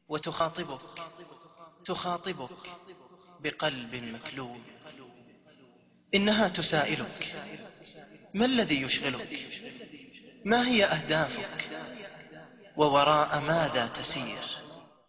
وتخاطبك تخاطبك بقلب مكلوب إنها تسائلك ما الذي يشغلك ما هي أهدافك ووراء ماذا تسير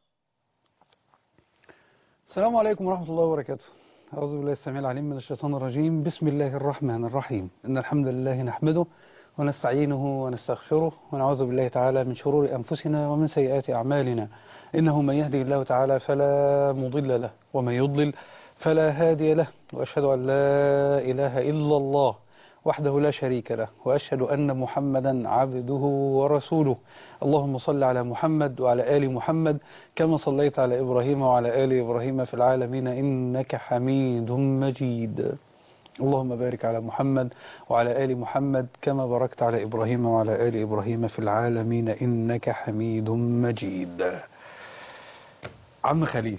السلام عليكم ورحمة الله وبركاته أعوذ بالله السميع العليم من الشيطان الرجيم بسم الله الرحمن الرحيم إن الحمد لله نحمده ونستعينه ونستغفره ونعوذ بالله تعالى من شرور أنفسنا ومن سيئات أعمالنا إنه من يهدي الله تعالى فلا مضل له ومن يضلل فلا هادي له وأشهد أن لا إله إلا الله وحده لا شريك له وأشهد أن محمدا عبده ورسوله اللهم صل على محمد وعلى آل محمد كما صليت على إبراهيم وعلى آل إبراهيم في العالمين إنك حميد مجيد اللهم بارك على محمد وعلى آل محمد كما باركت على إبراهيم وعلى آل إبراهيم في العالمين إنك حميد مجيد عم خليل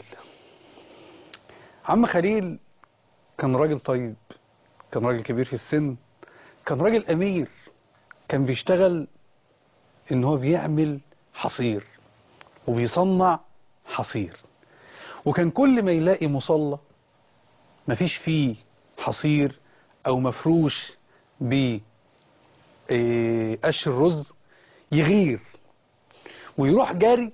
عم خليل كان راجل طيب كان راجل كبير في السن كان راجل أمير كان بيشتغل إن هو بيعمل حصير وبيصنع حصير وكان كل ما يلاقي مصلى مفيش فيه حصير أو مفروش بقش الرز يغير ويروح جاري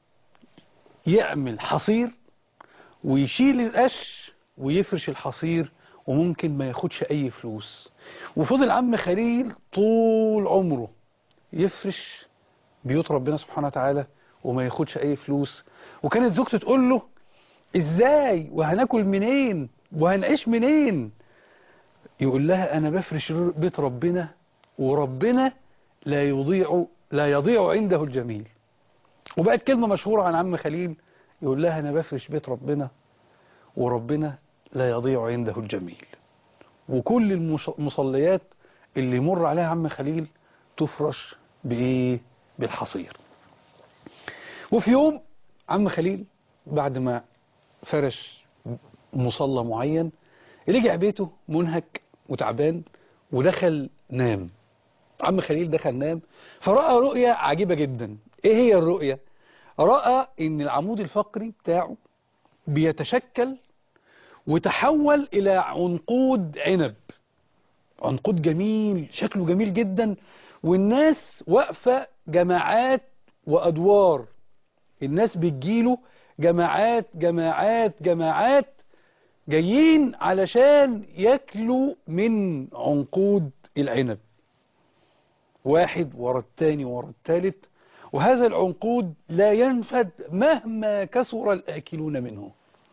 يعمل حصير ويشيل القش ويفرش الحصير وممكن ما ياخدش أي فلوس وفضل عم خليل طول عمره يفرش بيوت ربنا سبحانه وتعالى وما ياخدش أي فلوس وكانت زوجته تقول له إزاي وهناكل منين وهنعيش منين يقول لها أنا بفرش بيت ربنا وربنا لا يضيع لا يضيع عنده الجميل وبقت كلمة مشهورة عن عم خليل يقول لها أنا بفرش بيت ربنا وربنا لا يضيع عنده الجميل وكل المصليات اللي يمر عليها عم خليل تفرش بإيه بالحصير وفي يوم عم خليل بعد ما فرش مصلى معين رجع بيته منهك وتعبان ودخل نام عم خليل دخل نام فرأى رؤية عجيبة جدا ايه هي الرؤية رأى ان العمود الفقري بتاعه بيتشكل وتحول الى عنقود عنب عنقود جميل شكله جميل جدا والناس واقفة جماعات وادوار الناس بتجيله جماعات جماعات جماعات جايين علشان ياكلوا من عنقود العنب واحد ورا الثاني ورا الثالث وهذا العنقود لا ينفد مهما كثر الآكلون منه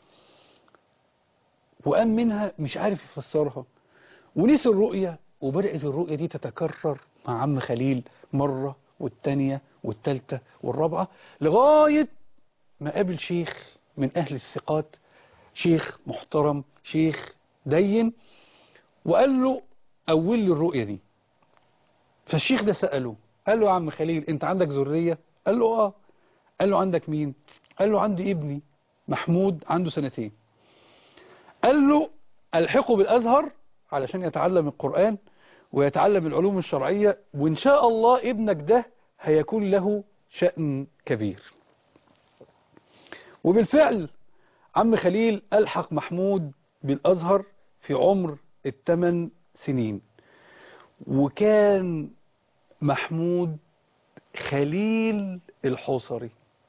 وقام منها مش عارف يفسرها ونسي الرؤية وبدأت الرؤية دي تتكرر مع عم خليل مرة والتانية والتالتة والرابعة لغاية ما قابل شيخ من أهل الثقات شيخ محترم شيخ دين وقال له أول لي الرؤية دي فالشيخ ده سأله قال له يا عم خليل انت عندك ذرية قال له اه قال له عندك مين قال له عندي ابني محمود عنده سنتين قال له الحقه بالأزهر علشان يتعلم القرآن ويتعلم العلوم الشرعية وإن شاء الله ابنك ده هيكون له شأن كبير وبالفعل عم خليل ألحق محمود بالأزهر في عمر الثمان سنين وكان محمود خليل الحوصري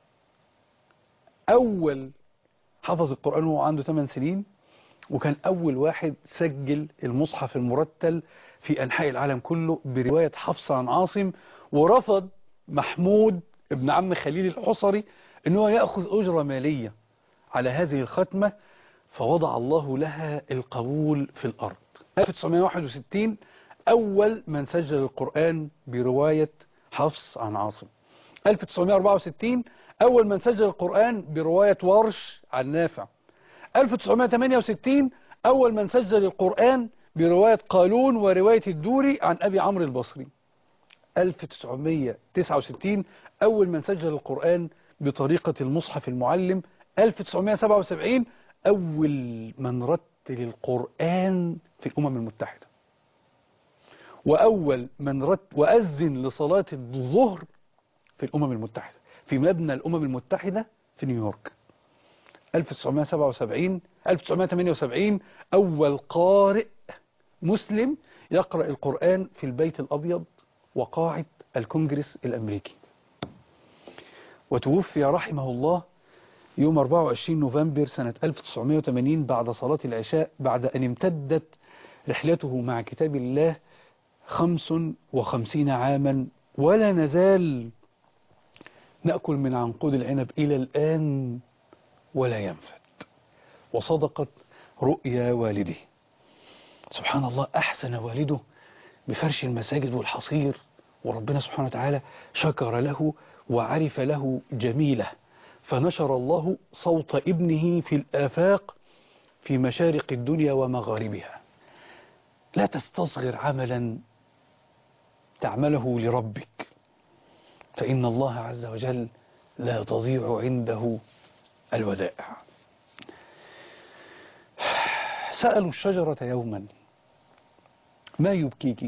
أول حفظ القرآن وهو عنده 8 سنين وكان أول واحد سجل المصحف المرتل في أنحاء العالم كله برواية حفص عن عاصم ورفض محمود ابن عم خليل الحصري أنه يأخذ أجرة مالية على هذه الختمة فوضع الله لها القبول في الأرض 1961 أول من سجل القرآن برواية حفص عن عاصم 1964 أول من سجل القرآن برواية ورش عن نافع 1968 أول من سجل القرآن برواية قالون ورواية الدوري عن أبي عمرو البصري 1969 أول من سجل القرآن بطريقة المصحف المعلم 1977 أول من رتل القرآن في الأمم المتحدة وأول من رت وأذن لصلاة الظهر في الأمم المتحدة في مبنى الأمم المتحدة في نيويورك 1977 1978 أول قارئ مسلم يقرأ القرآن في البيت الأبيض وقاعة الكونجرس الأمريكي وتوفي رحمه الله يوم 24 نوفمبر سنة 1980 بعد صلاة العشاء بعد أن امتدت رحلته مع كتاب الله 55 عاما ولا نزال نأكل من عنقود العنب إلى الآن ولا ينفد وصدقت رؤيا والده سبحان الله أحسن والده بفرش المساجد والحصير وربنا سبحانه وتعالى شكر له وعرف له جميله فنشر الله صوت ابنه في الآفاق في مشارق الدنيا ومغاربها لا تستصغر عملا تعمله لربك فإن الله عز وجل لا تضيع عنده الودائع سألوا الشجرة يوما ما يبكيك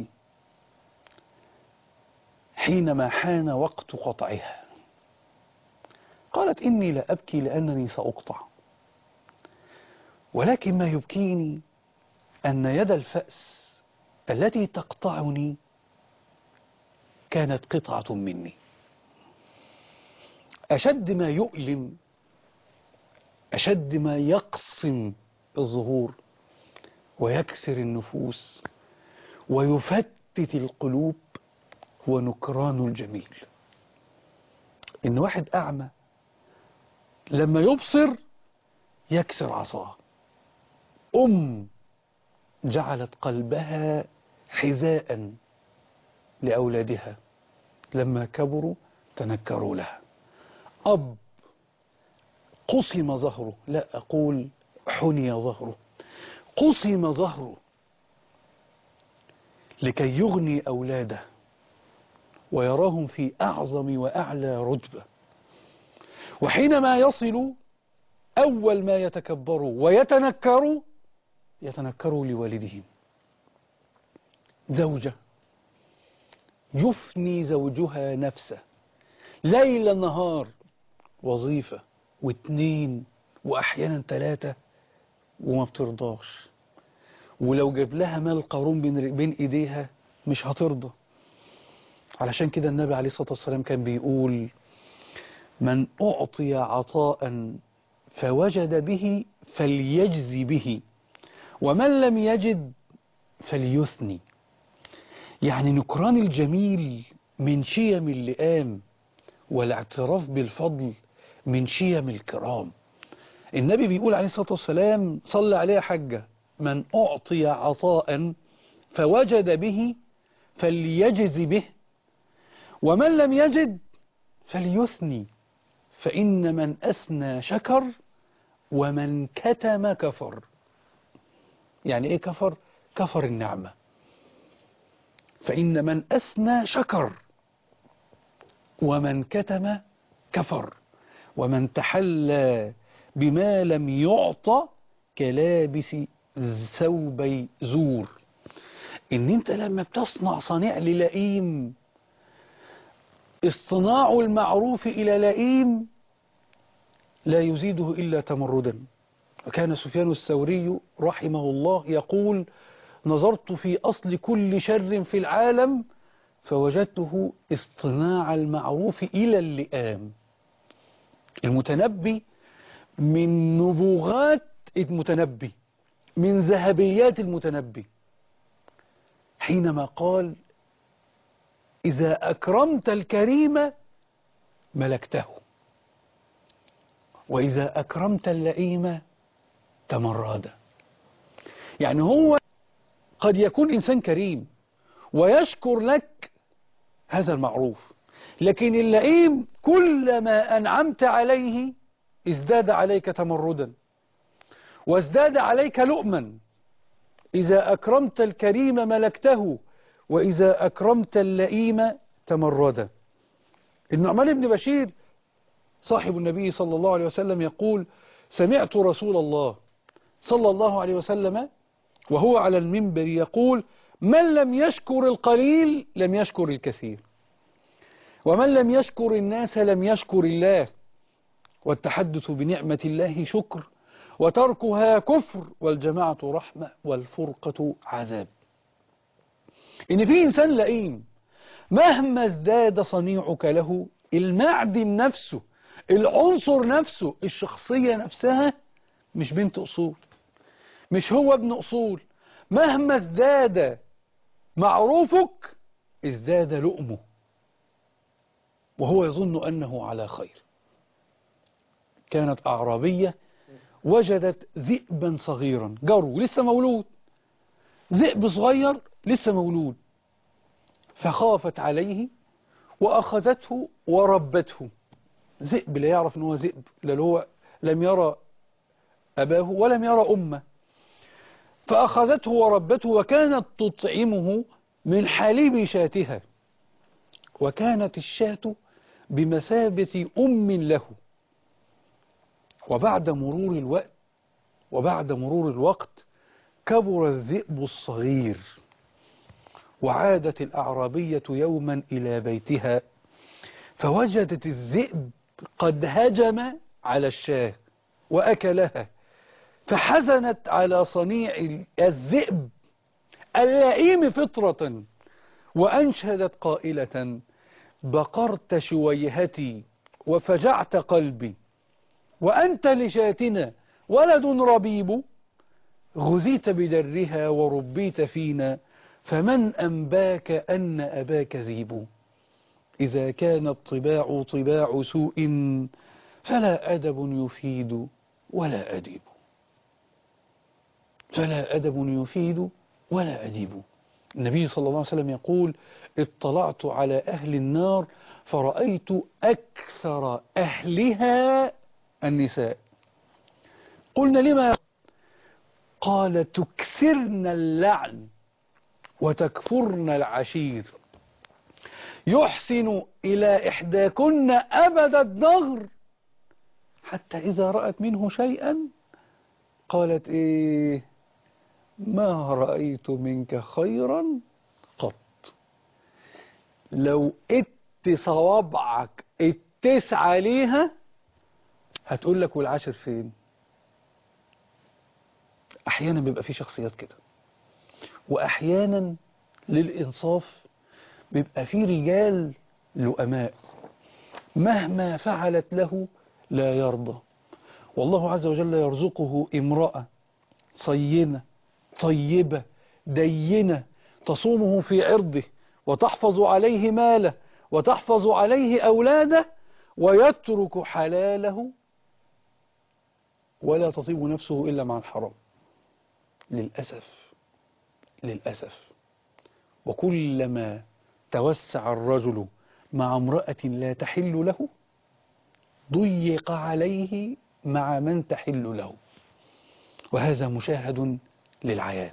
حينما حان وقت قطعها قالت إني لا أبكي لأنني سأقطع ولكن ما يبكيني أن يد الفأس التي تقطعني كانت قطعة مني أشد ما يؤلم أشد ما يقصم الظهور ويكسر النفوس ويفتت القلوب هو نكران الجميل إن واحد أعمى لما يبصر يكسر عصاه أم جعلت قلبها حذاء لأولادها لما كبروا تنكروا لها أب قصم ظهره لا أقول حني ظهره قصم ظهره لكي يغني أولاده ويراهم في أعظم وأعلى رتبة وحينما يصل أول ما يتكبروا ويتنكروا يتنكروا لوالدهم زوجة يفني زوجها نفسه ليل نهار وظيفة واثنين وأحيانا ثلاثة وما بترضاش ولو جاب لها مال قارون بين بين ايديها مش هترضى علشان كده النبي عليه الصلاة والسلام كان بيقول من أعطي عطاء فوجد به فليجزي به ومن لم يجد فليثني يعني نكران الجميل من شيم اللئام والاعتراف بالفضل من شيم الكرام النبي بيقول عليه الصلاة والسلام صلى عليه حجة من أعطي عطاء فوجد به فليجز به ومن لم يجد فليثني فإن من أثنى شكر ومن كتم كفر يعني إيه كفر؟ كفر النعمة فإن من أثنى شكر ومن كتم كفر ومن تحلى بما لم يعطى كلابس ثوبي زور ان انت لما بتصنع صنيع للئيم اصطناع المعروف الى لئيم لا يزيده الا تمردا وكان سفيان الثوري رحمه الله يقول نظرت في اصل كل شر في العالم فوجدته اصطناع المعروف الى اللئام المتنبي من نبوغات المتنبي من ذهبيات المتنبي حينما قال إذا أكرمت الكريم ملكته وإذا أكرمت اللئيم تمرد يعني هو قد يكون إنسان كريم ويشكر لك هذا المعروف لكن اللئيم كلما أنعمت عليه ازداد عليك تمردا وازداد عليك لؤما إذا أكرمت الكريم ملكته وإذا أكرمت اللئيم تمردا النعمان بن بشير صاحب النبي صلى الله عليه وسلم يقول سمعت رسول الله صلى الله عليه وسلم وهو على المنبر يقول من لم يشكر القليل لم يشكر الكثير ومن لم يشكر الناس لم يشكر الله والتحدث بنعمة الله شكر وتركها كفر والجماعة رحمة والفرقة عذاب إن في إنسان لئيم مهما ازداد صنيعك له المعدن نفسه العنصر نفسه الشخصية نفسها مش بنت أصول مش هو ابن أصول مهما ازداد معروفك ازداد لؤمه وهو يظن أنه على خير كانت أعرابية وجدت ذئبا صغيرا جرو لسه مولود ذئب صغير لسه مولود فخافت عليه وأخذته وربته ذئب لا يعرف أنه ذئب لا هو لم يرى أباه ولم يرى أمه فأخذته وربته وكانت تطعمه من حليب شاتها وكانت الشاة بمثابة أم له وبعد مرور الوقت وبعد مرور الوقت كبر الذئب الصغير وعادت الأعرابية يوما إلى بيتها فوجدت الذئب قد هجم على الشاه وأكلها فحزنت على صنيع الذئب اللئيم فطرة وأنشدت قائلة بقرت شويهتي وفجعت قلبي وأنت لشاتنا ولد ربيب غزيت بدرها وربيت فينا فمن أنباك أن أباك ذيب إذا كان الطباع طباع سوء فلا أدب يفيد ولا أديب فلا أدب يفيد ولا أديب النبي صلى الله عليه وسلم يقول اطلعت على أهل النار فرأيت أكثر أهلها النساء قلنا لما قال تكثرن اللعن وتكفرن العشير يحسن إلى إحداكن أبد الدهر حتى إذا رأت منه شيئا قالت إيه ما رأيت منك خيرا قط لو ات صوابعك التسعة ليها هتقول لك والعاشر فين أحيانا بيبقى في شخصيات كده وأحيانا للإنصاف بيبقى في رجال لؤماء مهما فعلت له لا يرضى والله عز وجل يرزقه امرأة صينة طيبة دينة تصومه في عرضه وتحفظ عليه ماله وتحفظ عليه أولاده ويترك حلاله ولا تطيب نفسه إلا مع الحرام للأسف للأسف وكلما توسع الرجل مع امرأة لا تحل له ضيق عليه مع من تحل له وهذا مشاهد للعيان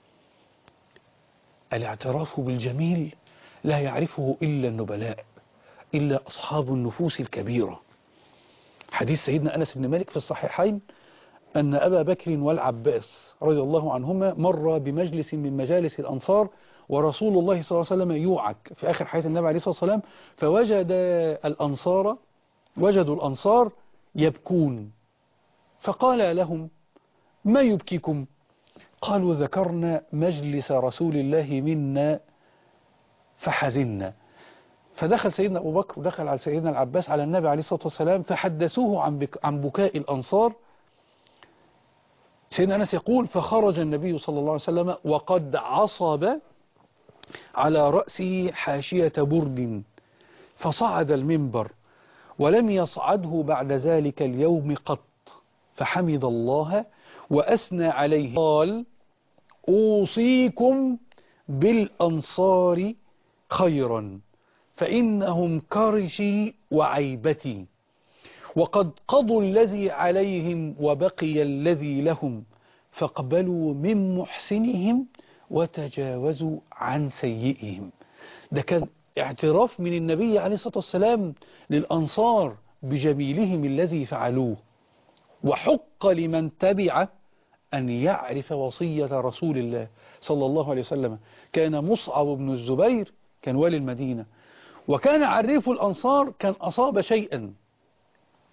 الاعتراف بالجميل لا يعرفه إلا النبلاء إلا أصحاب النفوس الكبيرة حديث سيدنا أنس بن مالك في الصحيحين أن أبا بكر والعباس رضي الله عنهما مر بمجلس من مجالس الأنصار ورسول الله صلى الله عليه وسلم يوعك في آخر حياة النبي عليه الصلاة والسلام فوجد الأنصار وجدوا الأنصار يبكون فقال لهم ما يبكيكم قالوا ذكرنا مجلس رسول الله منا فحزنا فدخل سيدنا أبو بكر ودخل على سيدنا العباس على النبي عليه الصلاة والسلام فحدثوه عن, بك عن بكاء الأنصار سيدنا أنس يقول فخرج النبي صلى الله عليه وسلم وقد عصب على رأسه حاشية برد فصعد المنبر ولم يصعده بعد ذلك اليوم قط فحمد الله وأثنى عليه قال أوصيكم بالأنصار خيرا فإنهم كرشي وعيبتي وقد قضوا الذي عليهم وبقي الذي لهم فاقبلوا من محسنهم وتجاوزوا عن سيئهم ده كان اعتراف من النبي عليه الصلاة والسلام للأنصار بجميلهم الذي فعلوه وحق لمن تبع أن يعرف وصية رسول الله صلى الله عليه وسلم كان مصعب بن الزبير كان والي المدينة وكان عريف الأنصار كان أصاب شيئا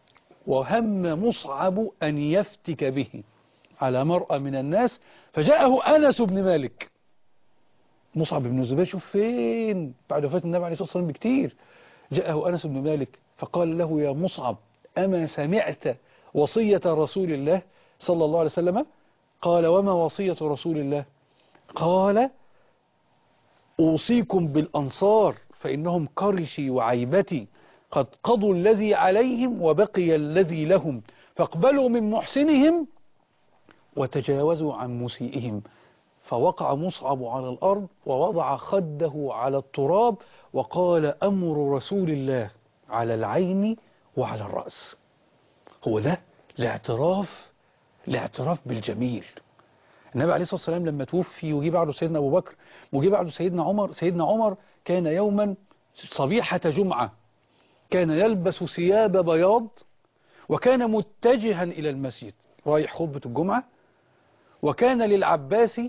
وهم مصعب أن يفتك به على مرأة من الناس فجاءه أنس بن مالك مصعب بن الزبير شوف فين بعد وفاة النبي عليه الصلاة والسلام بكتير جاءه أنس بن مالك فقال له يا مصعب أما سمعت وصية رسول الله صلى الله عليه وسلم قال وما وصية رسول الله قال أوصيكم بالأنصار فإنهم كرشي وعيبتي قد قضوا الذي عليهم وبقي الذي لهم فاقبلوا من محسنهم وتجاوزوا عن مسيئهم فوقع مصعب على الأرض ووضع خده على التراب وقال أمر رسول الله على العين وعلى الرأس هو ده الاعتراف الاعتراف بالجميل النبي عليه الصلاة والسلام لما توفي وجي بعده سيدنا أبو بكر وجي بعده سيدنا عمر سيدنا عمر كان يوما صبيحة جمعة كان يلبس ثياب بياض وكان متجها إلى المسجد رايح خطبة الجمعة وكان للعباس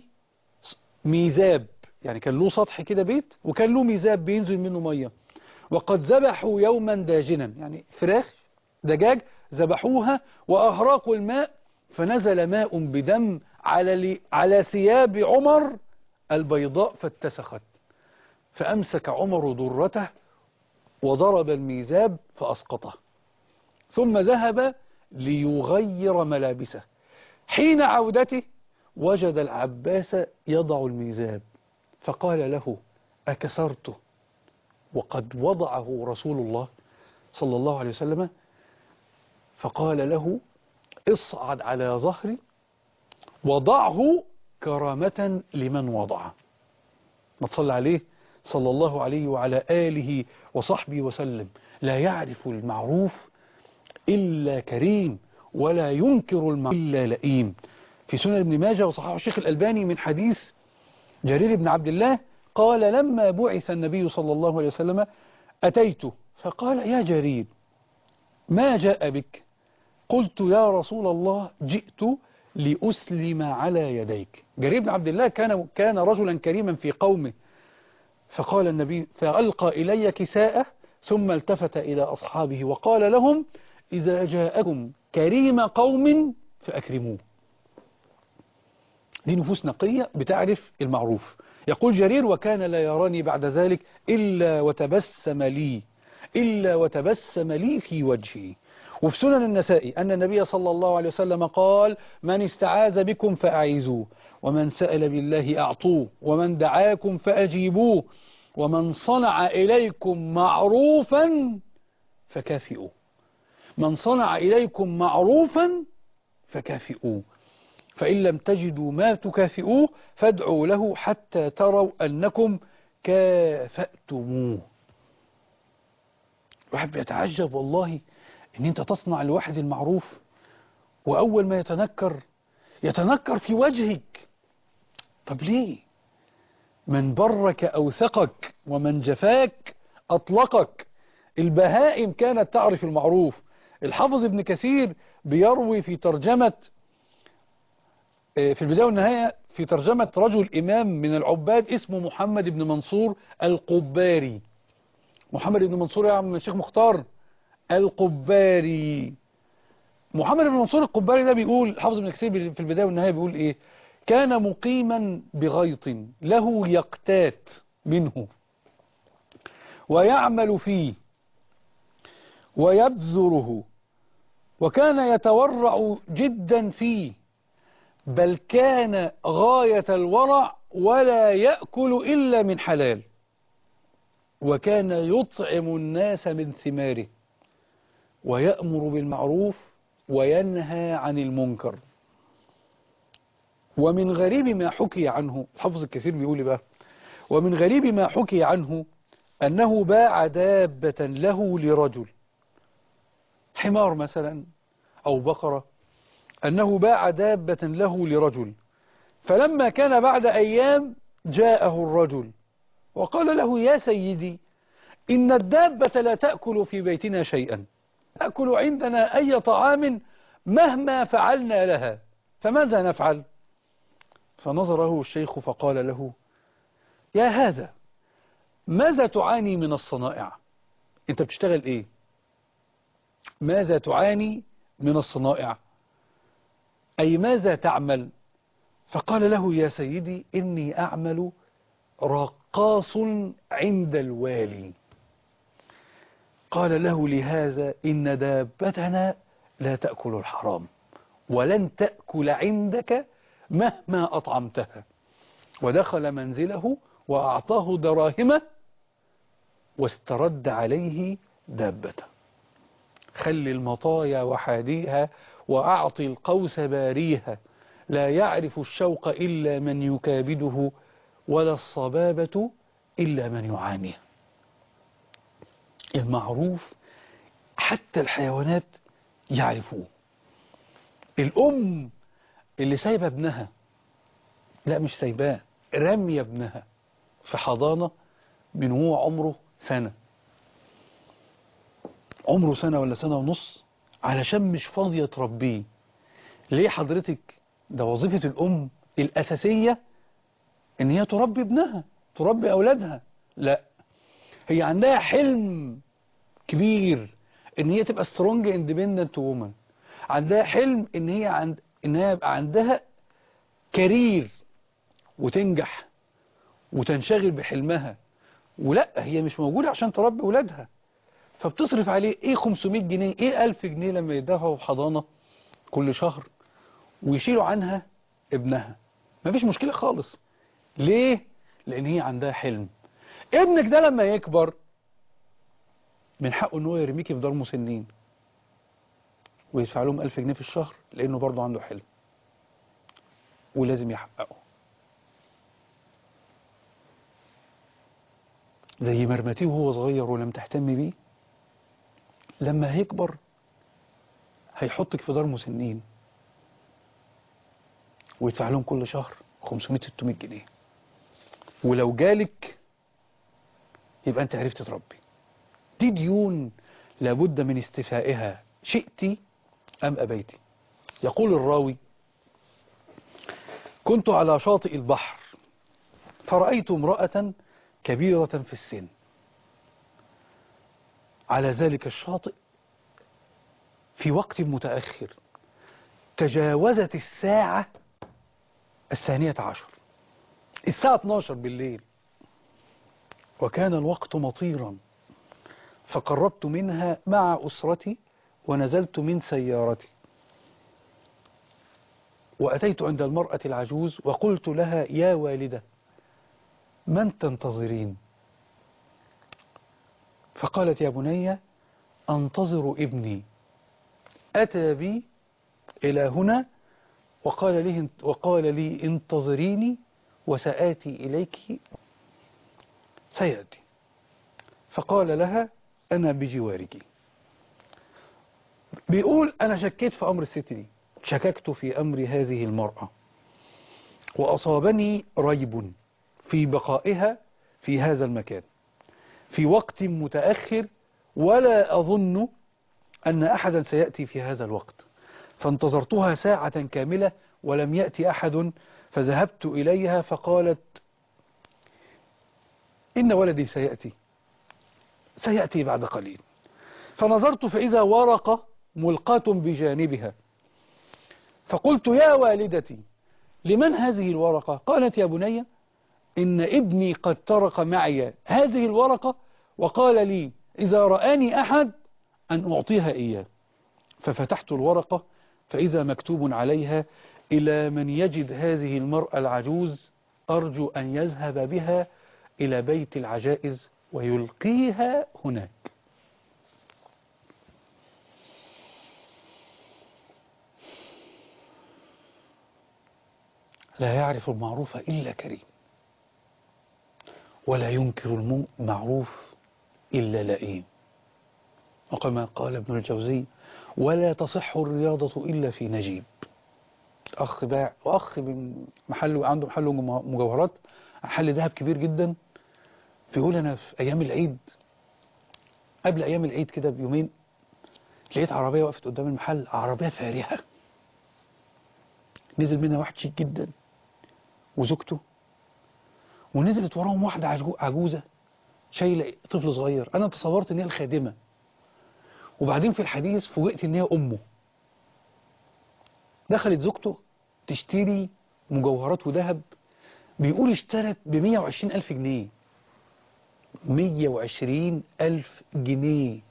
ميزاب يعني كان له سطح كده بيت وكان له ميزاب بينزل منه مية وقد ذبحوا يوما داجنا يعني فراخ دجاج ذبحوها وأهراقوا الماء فنزل ماء بدم على على ثياب عمر البيضاء فاتسخت فأمسك عمر ضرته وضرب الميزاب فأسقطه ثم ذهب ليغير ملابسه حين عودته وجد العباس يضع الميزاب فقال له أكسرته وقد وضعه رسول الله صلى الله عليه وسلم فقال له اصعد على ظهري وضعه كرامة لمن وضعه ما تصلي عليه صلى الله عليه وعلى آله وصحبه وسلم لا يعرف المعروف إلا كريم ولا ينكر المعروف إلا لئيم في سنن ابن ماجه وصححه الشيخ الألباني من حديث جرير بن عبد الله قال لما بعث النبي صلى الله عليه وسلم أتيته فقال يا جرير ما جاء بك قلت يا رسول الله جئت لأسلم على يديك جرير بن عبد الله كان كان رجلا كريما في قومه فقال النبي فألقى إلي كساءه ثم التفت إلى أصحابه وقال لهم إذا جاءكم كريم قوم فأكرموه دي نفوس نقية بتعرف المعروف يقول جرير وكان لا يراني بعد ذلك إلا وتبسم لي إلا وتبسم لي في وجهي وفي سنن النسائي أن النبي صلى الله عليه وسلم قال من استعاذ بكم فأعيذوه ومن سأل بالله أعطوه ومن دعاكم فأجيبوه ومن صنع إليكم معروفا فكافئوه من صنع إليكم معروفا فكافئوه فإن لم تجدوا ما تكافئوه فادعوا له حتى تروا أنكم كافأتموه الواحد بيتعجب والله ان انت تصنع لواحد المعروف واول ما يتنكر يتنكر في وجهك طب ليه من برك اوثقك ومن جفاك اطلقك البهائم كانت تعرف المعروف الحافظ ابن كثير بيروي في ترجمة في البداية والنهاية في ترجمة رجل إمام من العباد اسمه محمد بن منصور القباري محمد بن منصور يا عم الشيخ مختار القباري محمد بن منصور القباري ده بيقول حافظ ابن كثير في البداية والنهاية بيقول ايه كان مقيما بغيط له يقتات منه ويعمل فيه ويبذره وكان يتورع جدا فيه بل كان غاية الورع ولا يأكل إلا من حلال وكان يطعم الناس من ثماره ويأمر بالمعروف وينهى عن المنكر ومن غريب ما حكي عنه الحفظ الكثير بيقول بقى ومن غريب ما حكي عنه أنه باع دابة له لرجل حمار مثلا أو بقرة أنه باع دابة له لرجل فلما كان بعد أيام جاءه الرجل وقال له يا سيدي إن الدابة لا تأكل في بيتنا شيئا تأكل عندنا أي طعام مهما فعلنا لها فماذا نفعل فنظره الشيخ فقال له يا هذا ماذا تعاني من الصنائع انت بتشتغل ايه ماذا تعاني من الصنائع أي ماذا تعمل فقال له يا سيدي إني أعمل رقاص عند الوالي قال له لهذا إن دابتنا لا تأكل الحرام ولن تأكل عندك مهما أطعمتها ودخل منزله وأعطاه دراهمه واسترد عليه دابته خل المطايا وحاديها وأعطي القوس باريها لا يعرف الشوق إلا من يكابده ولا الصبابة إلا من يعانيه المعروف حتى الحيوانات يعرفوه الأم اللي سايبة ابنها لا مش سايباه رمي ابنها في حضانة من هو عمره سنة عمره سنة ولا سنة ونص علشان مش فاضية تربيه ليه حضرتك ده وظيفة الأم الأساسية إن هي تربي ابنها تربي أولادها لا هي عندها حلم كبير إن هي تبقى سترونج اندبندنت وومن عندها حلم إن هي عند إن هي يبقى عندها كارير وتنجح وتنشغل بحلمها ولا هي مش موجودة عشان تربي ولادها فبتصرف عليه ايه 500 جنيه ايه 1000 جنيه لما يدفعوا في حضانة كل شهر ويشيلوا عنها ابنها مفيش مشكلة خالص ليه لان هي عندها حلم ابنك ده لما يكبر من حقه ان هو يرميكي في دار مسنين ويدفع لهم 1000 جنيه في الشهر لانه برضه عنده حلم ولازم يحققه زي مرمتيه وهو صغير ولم تهتم بيه لما هيكبر هيحطك في دار مسنين ويدفع لهم كل شهر 500 600 جنيه ولو جالك يبقى انت عرفت تربي دي ديون لابد من استيفائها شئت ام ابيت يقول الراوي كنت على شاطئ البحر فرأيت امرأة كبيرة في السن على ذلك الشاطئ في وقت متأخر تجاوزت الساعة الثانية عشر الساعة 12 بالليل وكان الوقت مطيرا فقربت منها مع أسرتي ونزلت من سيارتي وأتيت عند المرأة العجوز وقلت لها يا والدة من تنتظرين فقالت يا بني أنتظر ابني أتى بي إلى هنا وقال لي, وقال لي انتظريني وسآتي إليك سيأتي فقال لها أنا بجوارك بيقول أنا شكيت في أمر الست دي شككت في أمر هذه المرأة وأصابني ريب في بقائها في هذا المكان في وقت متأخر ولا أظن أن أحدا سيأتي في هذا الوقت فانتظرتها ساعة كاملة ولم يأتي أحد فذهبت إليها فقالت إن ولدي سيأتي سيأتي بعد قليل فنظرت فإذا ورقة ملقاة بجانبها فقلت يا والدتي لمن هذه الورقة قالت يا بني إن ابني قد ترك معي هذه الورقة وقال لي إذا رآني أحد أن أعطيها إياه ففتحت الورقة فإذا مكتوب عليها إلى من يجد هذه المرأة العجوز أرجو أن يذهب بها إلى بيت العجائز ويلقيها هناك لا يعرف المعروف إلا كريم ولا ينكر المعروف إلا لئيم وكما قال ابن الجوزي ولا تصح الرياضة إلا في نجيب أخ باع وأخ من محل عنده محل مجوهرات محل ذهب كبير جدا بيقول أنا في أيام العيد قبل أيام العيد كده بيومين لقيت عربية وقفت قدام المحل عربية فارهة نزل منها واحد شيك جدا وزوجته ونزلت وراهم واحدة عجوزة شايلة طفل صغير أنا تصورت إن هي الخادمة وبعدين في الحديث فوجئت إن هي أمه دخلت زوجته تشتري مجوهرات وذهب بيقول اشترت ب 120 ألف جنيه 120 ألف جنيه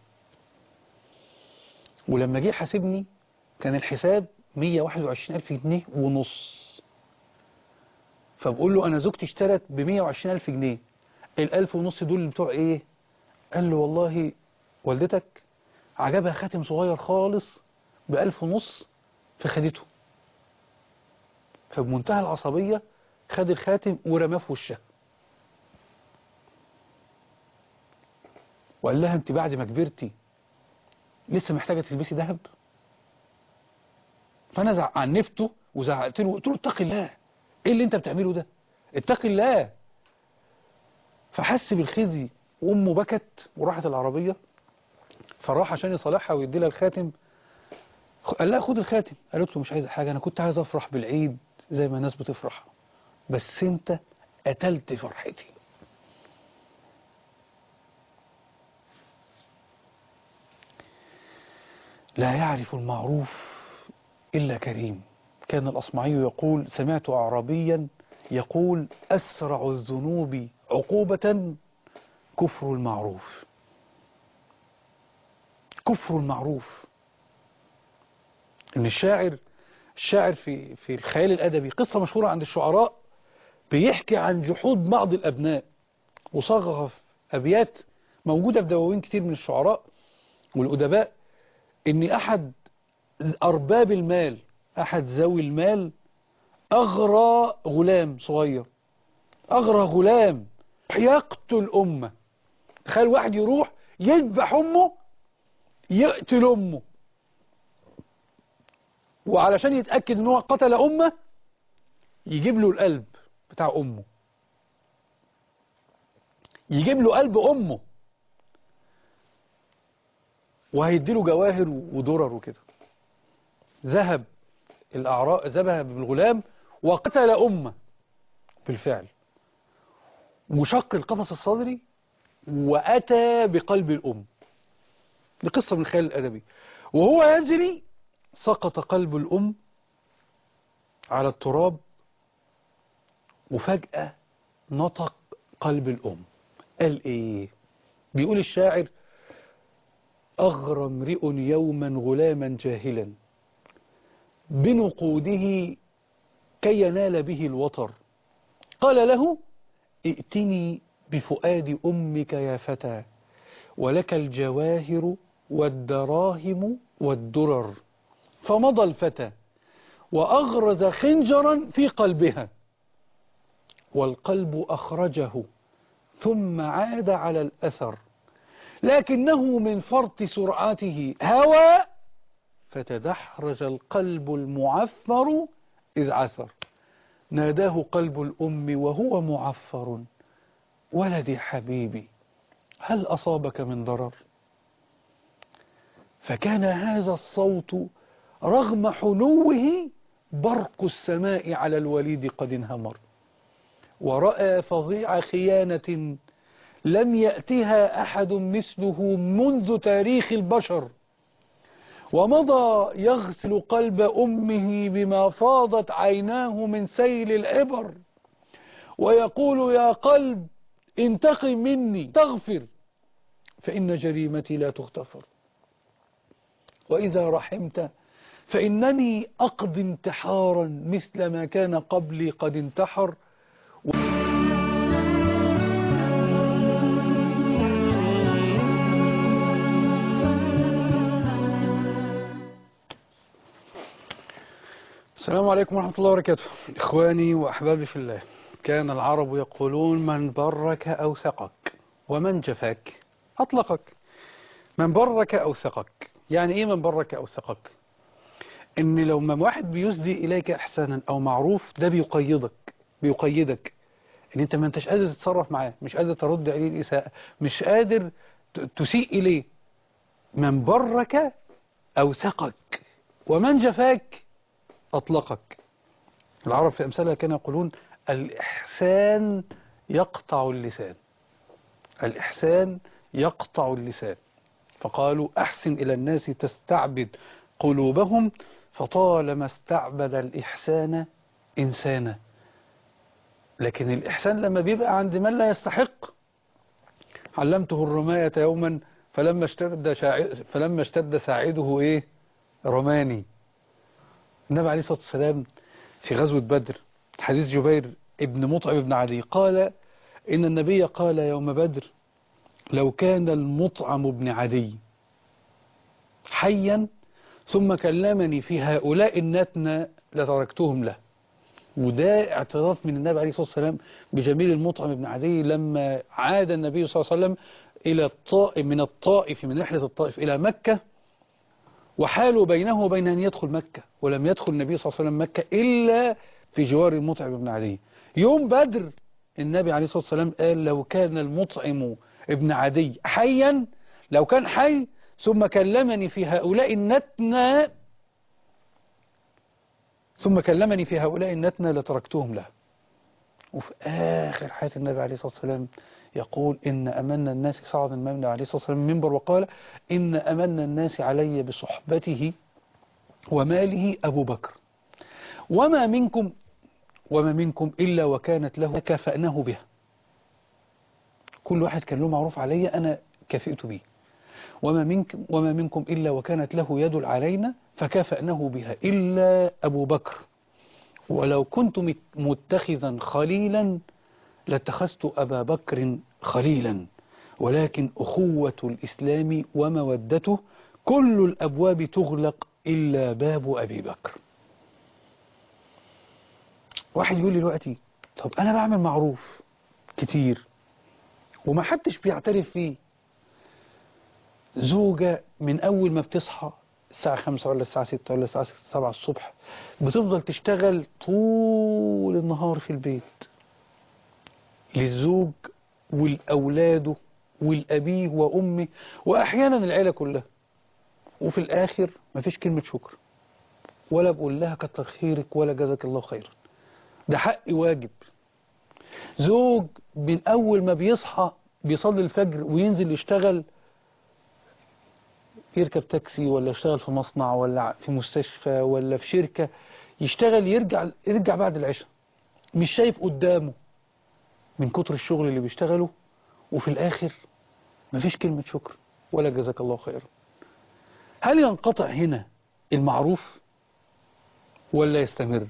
ولما جه حاسبني كان الحساب 121 ألف جنيه ونص فبقول له أنا زوجتي اشترت ب 120 ألف جنيه الألف ونص دول بتوع إيه قال له والله والدتك عجبها خاتم صغير خالص بألف ونص فخدته فبمنتهى العصبية خد الخاتم ورماه في وشها وقال لها انت بعد ما كبرتي لسه محتاجة تلبسي ذهب فانا زع- عنفته وزعقت له قلت له اتقي الله ايه اللي انت بتعمله ده اتقي الله فحس بالخزي وامه بكت وراحت العربية فراح عشان يصالحها ويدي لها الخاتم خ- قال لها خد الخاتم قالت له مش عايزه حاجة انا كنت عايز افرح بالعيد زي ما الناس بتفرح بس انت قتلت فرحتي لا يعرف المعروف إلا كريم كان الأصمعي يقول سمعت أعرابيا يقول أسرع الذنوب عقوبة كفر المعروف كفر المعروف إن الشاعر الشاعر في في الخيال الأدبي قصة مشهورة عند الشعراء بيحكي عن جحود بعض الأبناء وصاغها في أبيات موجودة في دواوين كتير من الشعراء والأدباء إن أحد أرباب المال أحد ذوي المال أغرى غلام صغير أغرى غلام يقتل أمه تخيل واحد يروح يذبح أمه يقتل أمه وعلشان يتأكد ان هو قتل أمه يجيب له القلب بتاع أمه يجيب له قلب أمه وهيديله جواهر ودرر وكده ذهب الأعراء ذهب بالغلام وقتل أمه بالفعل وشق القفص الصدري وأتى بقلب الأم دي قصة من الخيال الأدبي وهو يجري سقط قلب الأم على التراب وفجأة نطق قلب الأم قال إيه بيقول الشاعر أغرى امرئ يوما غلاما جاهلا بنقوده كي ينال به الوطر قال له ائتني بفؤاد أمك يا فتى ولك الجواهر والدراهم والدرر فمضى الفتى وأغرز خنجرا في قلبها والقلب أخرجه ثم عاد على الأثر لكنه من فرط سرعته هوى فتدحرج القلب المعفر إذ عثر ناداه قلب الأم وهو معفر ولدي حبيبي هل أصابك من ضرر فكان هذا الصوت رغم حنوه برق السماء على الوليد قد انهمر ورأى فظيع خيانة لم يأتها أحد مثله منذ تاريخ البشر ومضى يغسل قلب أمه بما فاضت عيناه من سيل العبر ويقول يا قلب انتقم مني تغفر فإن جريمتي لا تغتفر وإذا رحمت فإنني أقضي انتحارا مثل ما كان قبلي قد انتحر السلام عليكم ورحمة الله وبركاته إخواني وأحبابي في الله كان العرب يقولون من برك أو سقك ومن جفاك أطلقك من برك أو سقك يعني إيه من برك أو سقك إن لو ما واحد بيسدي إليك إحسانا أو معروف ده بيقيدك بيقيدك إن أنت ما أنتش قادر تتصرف معاه مش قادر ترد عليه الإساءة مش قادر ت- تسيء إليه من برك أو سقك ومن جفاك أطلقك العرب في أمثالها كانوا يقولون الإحسان يقطع اللسان الإحسان يقطع اللسان فقالوا أحسن إلى الناس تستعبد قلوبهم فطالما استعبد الإحسان إنسانا لكن الإحسان لما بيبقى عند من لا يستحق علمته الرماية يوما فلما اشتد شاع... فلما اشتد ساعده ايه رماني النبي عليه الصلاة والسلام في غزوة بدر حديث جبير ابن مطعم بن عدي قال إن النبي قال يوم بدر لو كان المطعم بن عدي حيا ثم كلمني في هؤلاء النتنى لتركتهم له وده اعتراف من النبي عليه الصلاة والسلام بجميل المطعم بن عدي لما عاد النبي صلى الله عليه وسلم إلى الطائف من الطائف من رحلة الطائف إلى مكة وحاله بينه وبين أن يدخل مكة ولم يدخل النبي صلى الله عليه وسلم مكة إلا في جوار المطعم بن عدي يوم بدر النبي عليه الصلاة والسلام قال لو كان المطعم ابن عدي حيا لو كان حي ثم كلمني في هؤلاء النتنى ثم كلمني في هؤلاء النتنى لتركتهم له وفي آخر حياة النبي عليه الصلاة والسلام يقول إن أمن الناس صعد النبي عليه الصلاة والسلام من منبر وقال إن أمن الناس علي بصحبته وماله أبو بكر وما منكم وما منكم إلا وكانت له كافأناه بها كل واحد كان له معروف علي أنا كافئت به وما منكم, وما منكم إلا وكانت له يد علينا فكافأناه بها إلا أبو بكر ولو كنت متخذا خليلا لاتخذت أبا بكر خليلا ولكن أخوة الإسلام ومودته كل الأبواب تغلق إلا باب أبي بكر واحد يقول لي دلوقتي طب أنا بعمل معروف كتير وما حدش بيعترف فيه زوجة من أول ما بتصحى الساعة خمسة ولا الساعة ستة ولا الساعة سبعة الصبح بتفضل تشتغل طول النهار في البيت للزوج والأولاده والأبيه وأمه وأحيانا العيلة كلها وفي الآخر مفيش كلمة شكر ولا بقول لها كتر خيرك ولا جزاك الله خيرا ده حق واجب زوج من أول ما بيصحى بيصلي الفجر وينزل يشتغل يركب تاكسي ولا يشتغل في مصنع ولا في مستشفى ولا في شركة يشتغل يرجع يرجع بعد العشاء مش شايف قدامه من كتر الشغل اللي بيشتغله وفي الآخر مفيش كلمة شكر ولا جزاك الله خيرا هل ينقطع هنا المعروف ولا يستمر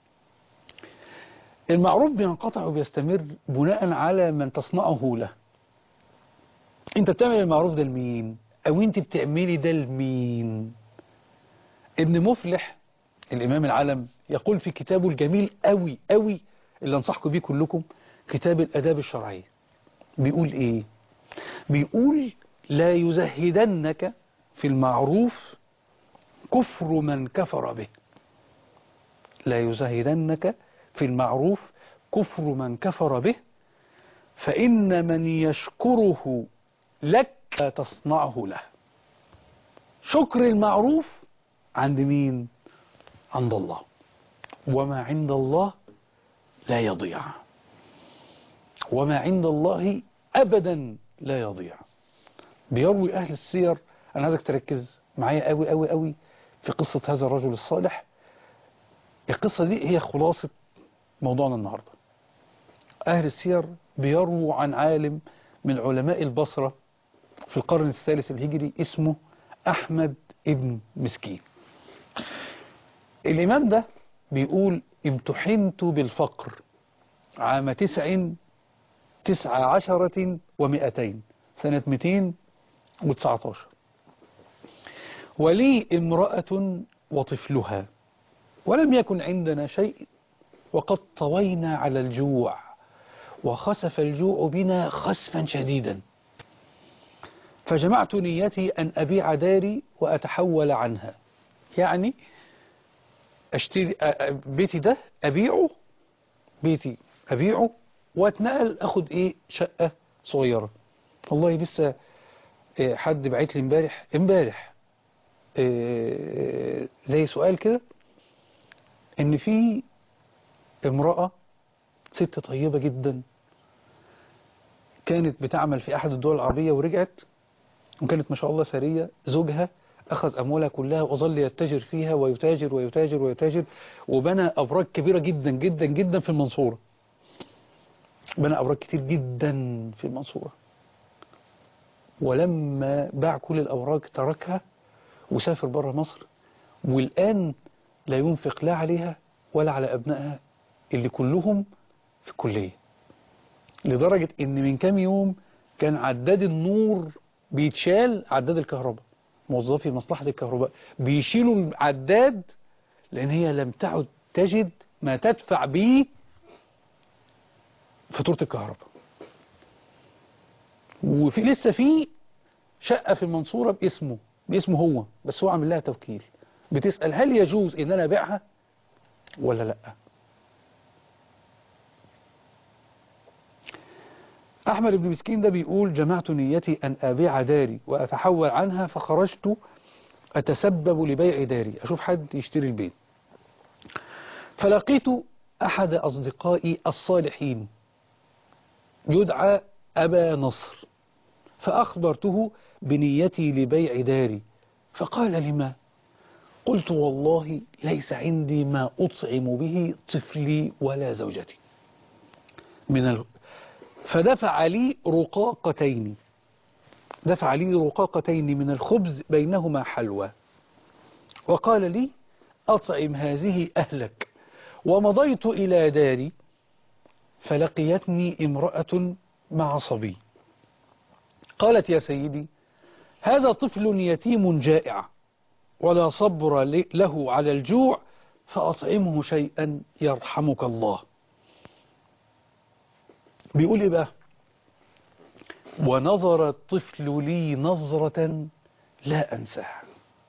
المعروف بينقطع وبيستمر بناء على من تصنعه له انت بتعمل المعروف ده لمين او انت بتعملي ده لمين ابن مفلح الامام العلم يقول في كتابه الجميل قوي قوي اللي انصحكم بيه كلكم كتاب الاداب الشرعيه بيقول ايه بيقول لا يزهدنك في المعروف كفر من كفر به لا يزهدنك في المعروف كفر من كفر به فإن من يشكره لك لا تصنعه له شكر المعروف عند مين عند الله وما عند الله لا يضيع وما عند الله أبدا لا يضيع بيروي أهل السير أنا عايزك تركز معايا قوي قوي قوي في قصة هذا الرجل الصالح القصة دي هي خلاصة موضوعنا النهاردة أهل السير بيرووا عن عالم من علماء البصرة في القرن الثالث الهجري اسمه أحمد ابن مسكين الإمام ده بيقول امتحنت بالفقر عام تسع تسع عشرة ومئتين سنة 219 ولي امرأة وطفلها ولم يكن عندنا شيء وقد طوينا على الجوع وخسف الجوع بنا خسفا شديدا فجمعت نيتي أن أبيع داري وأتحول عنها يعني أشتري بيتي ده أبيعه بيتي أبيعه واتنقل أخد إيه شقة صغيرة والله لسه حد بعت لي امبارح امبارح زي سؤال كده ان في امرأة ست طيبة جدا كانت بتعمل في احد الدول العربية ورجعت وكانت ما شاء الله سرية زوجها أخذ أموالها كلها وظل يتاجر فيها ويتاجر ويتاجر ويتاجر وبنى أبراج كبيرة جدا جدا جدا في المنصورة بنى أبراج كتير جدا في المنصورة ولما باع كل الأوراق تركها وسافر بره مصر والآن لا ينفق لا عليها ولا على أبنائها اللي كلهم في الكلية لدرجة إن من كام يوم كان عداد النور بيتشال عداد الكهرباء موظفي مصلحة الكهرباء بيشيلوا العداد لأن هي لم تعد تجد ما تدفع به فاتورة الكهرباء وفي لسه في شقة في المنصورة باسمه باسمه هو بس هو عامل لها توكيل بتسأل هل يجوز ان انا ابيعها ولا لا احمد بن مسكين ده بيقول جمعت نيتي ان ابيع داري واتحول عنها فخرجت اتسبب لبيع داري اشوف حد يشتري البيت فلقيت احد اصدقائي الصالحين يدعى ابا نصر فأخبرته بنيتي لبيع داري فقال لما قلت والله ليس عندي ما أطعم به طفلي ولا زوجتي من ال... فدفع لي رقاقتين دفع لي رقاقتين من الخبز بينهما حلوى وقال لي أطعم هذه أهلك ومضيت إلى داري فلقيتني امرأة مع صبي قالت يا سيدي هذا طفل يتيم جائع ولا صبر له على الجوع فأطعمه شيئا يرحمك الله بيقول إيه بقى ونظر الطفل لي نظرة لا أنساها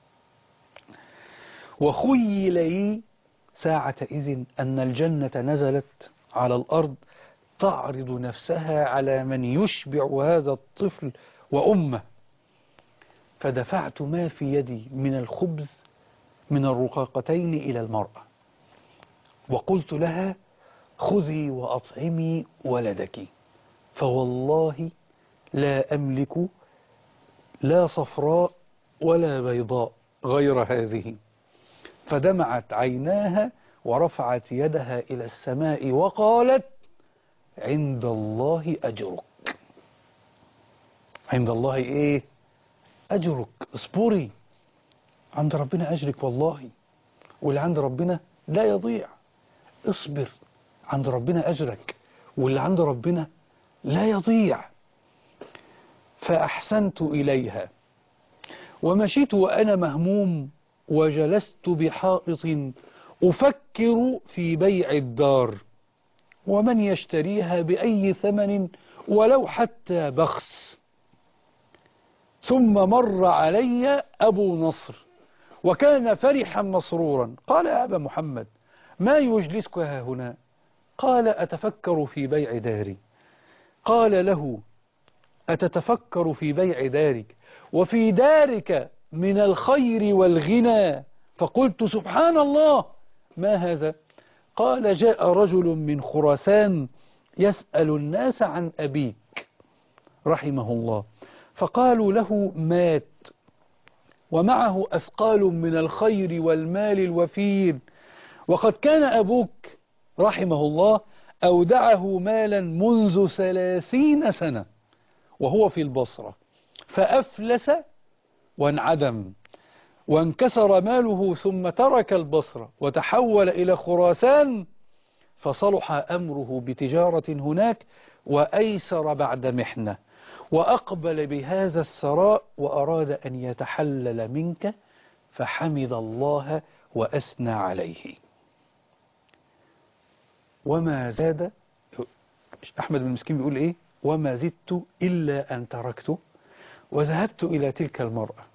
وخيل لي ساعة إذن أن الجنة نزلت على الأرض تعرض نفسها على من يشبع هذا الطفل وأمه فدفعت ما في يدي من الخبز من الرقاقتين إلى المرأة وقلت لها خذي وأطعمي ولدك فوالله لا أملك لا صفراء ولا بيضاء غير هذه فدمعت عيناها ورفعت يدها إلى السماء وقالت عند الله أجرك عند الله إيه أجرك اصبري عند ربنا أجرك والله واللي عند ربنا لا يضيع اصبر عند ربنا أجرك واللي عند ربنا لا يضيع فأحسنت إليها ومشيت وأنا مهموم وجلست بحائط أفكر في بيع الدار ومن يشتريها بأي ثمن ولو حتى بخس ثم مر علي أبو نصر وكان فرحا مسرورا قال يا أبا محمد ما يجلسك ها هنا قال أتفكر في بيع داري قال له أتتفكر في بيع دارك وفي دارك من الخير والغنى فقلت سبحان الله ما هذا قال جاء رجل من خراسان يسأل الناس عن أبيك رحمه الله فقالوا له مات ومعه أثقال من الخير والمال الوفير وقد كان أبوك رحمه الله أودعه مالا منذ ثلاثين سنة وهو في البصرة فأفلس وانعدم وانكسر ماله ثم ترك البصرة وتحول إلى خراسان فصلح أمره بتجارة هناك وأيسر بعد محنة وأقبل بهذا السراء وأراد أن يتحلل منك فحمد الله وأثنى عليه وما زاد أحمد بن مسكين بيقول إيه وما زدت إلا أن تركته وذهبت إلى تلك المرأة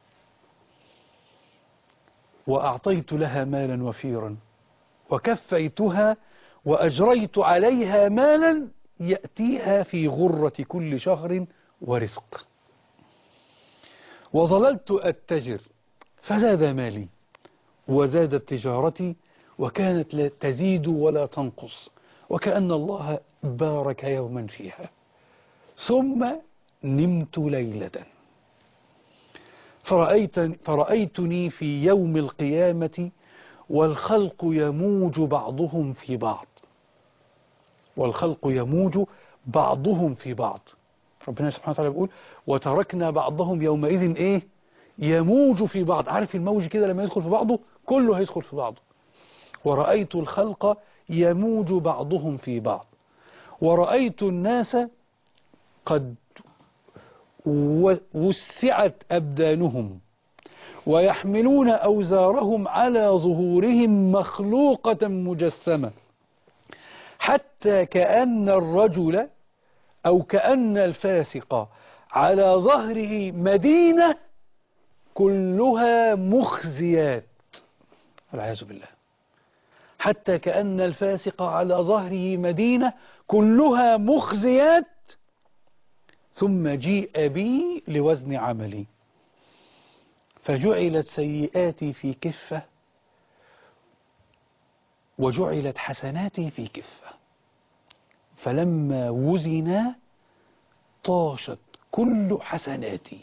وأعطيت لها مالا وفيرا وكفيتها وأجريت عليها مالا يأتيها في غرة كل شهر ورزق وظللت أتجر فزاد مالي وزادت تجارتي وكانت لا تزيد ولا تنقص وكأن الله بارك يوما فيها ثم نمت ليلة فرأيت فرأيتني في يوم القيامة والخلق يموج بعضهم في بعض والخلق يموج بعضهم في بعض ربنا سبحانه وتعالى بيقول وتركنا بعضهم يومئذ ايه يموج في بعض عارف الموج كده لما يدخل في بعضه كله هيدخل في بعضه ورأيت الخلق يموج بعضهم في بعض ورأيت الناس قد وسعت أبدانهم ويحملون أوزارهم على ظهورهم مخلوقة مجسمة حتى كأن الرجل أو كأن الفاسق على ظهره مدينة كلها مخزيات والعياذ بالله حتى كأن الفاسق على ظهره مدينة كلها مخزيات ثم جيء بي لوزن عملي فجعلت سيئاتي في كفة وجعلت حسناتي في كفة فلما وزنا طاشت كل حسناتي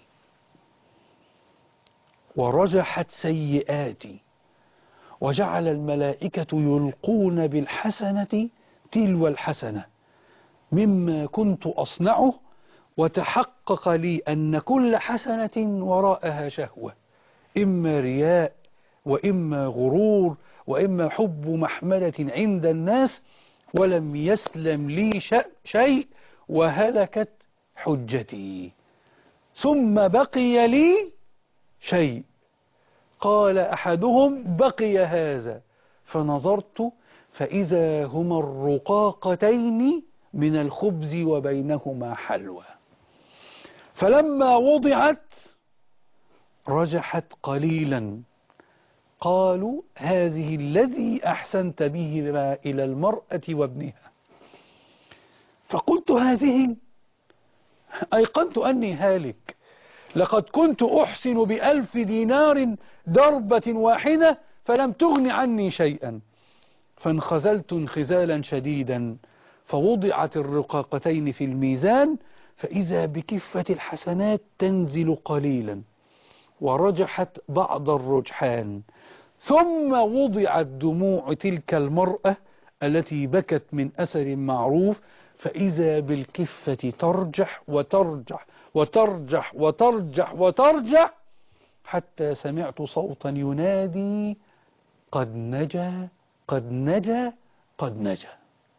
ورجحت سيئاتي وجعل الملائكة يلقون بالحسنة تلو الحسنة مما كنت أصنعه وتحقق لي أن كل حسنة وراءها شهوة إما رياء وإما غرور وإما حب محمدة عند الناس ولم يسلم لي شيء وهلكت حجتي ثم بقي لي شيء قال أحدهم بقي هذا فنظرت فإذا هما الرقاقتين من الخبز وبينهما حلوى فلما وضعت رجحت قليلا قالوا هذه الذي أحسنت به إلى المرأة وابنها فقلت هذه أيقنت أني هالك لقد كنت أحسن بألف دينار ضربة واحدة فلم تغن عني شيئا فانخزلت انخزالا شديدا فوضعت الرقاقتين في الميزان فإذا بكفة الحسنات تنزل قليلا ورجحت بعض الرجحان ثم وضعت دموع تلك المرأة التي بكت من أثر معروف فإذا بالكفة ترجح وترجح وترجح وترجح وترجح حتى سمعت صوتا ينادي قد نجا قد نجا قد نجا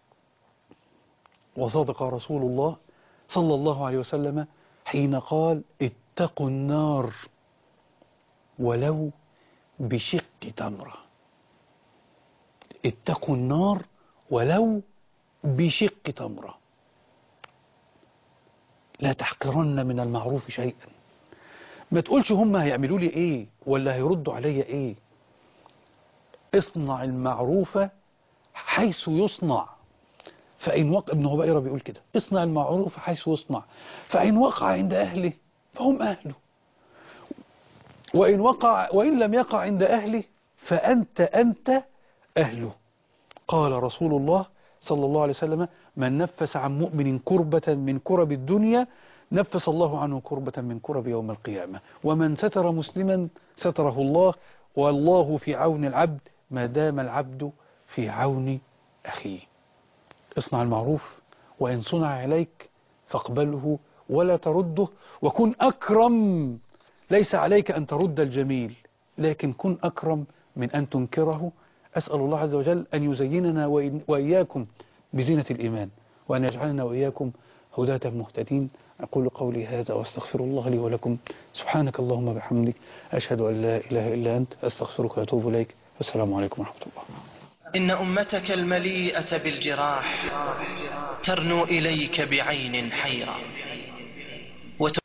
وصدق رسول الله صلى الله عليه وسلم حين قال اتقوا النار ولو بشق تمرة اتقوا النار ولو بشق تمرة لا تحقرن من المعروف شيئا ما تقولش هم هيعملوا لي ايه ولا هيردوا عليا ايه اصنع المعروف حيث يصنع فإن وقع ابن هبيرة بيقول كده اصنع المعروف حيث يصنع فإن وقع عند أهله فهم أهله وإن وقع وإن لم يقع عند أهله فأنت أنت أهله قال رسول الله صلى الله عليه وسلم من نفس عن مؤمن كربة من كرب الدنيا نفس الله عنه كربة من كرب يوم القيامة ومن ستر مسلما ستره الله والله في عون العبد ما دام العبد في عون أخيه اصنع المعروف وإن صنع عليك فاقبله ولا ترده وكن أكرم ليس عليك أن ترد الجميل لكن كن أكرم من أن تنكره أسأل الله عز وجل أن يزيننا وإياكم بزينة الإيمان وأن يجعلنا وإياكم هداة مهتدين أقول قولي هذا وأستغفر الله لي ولكم سبحانك اللهم بحمدك أشهد أن لا إله إلا أنت أستغفرك وأتوب إليك والسلام عليكم ورحمة الله إن أمتك المليئة بالجراح ترنو إليك بعين حيرة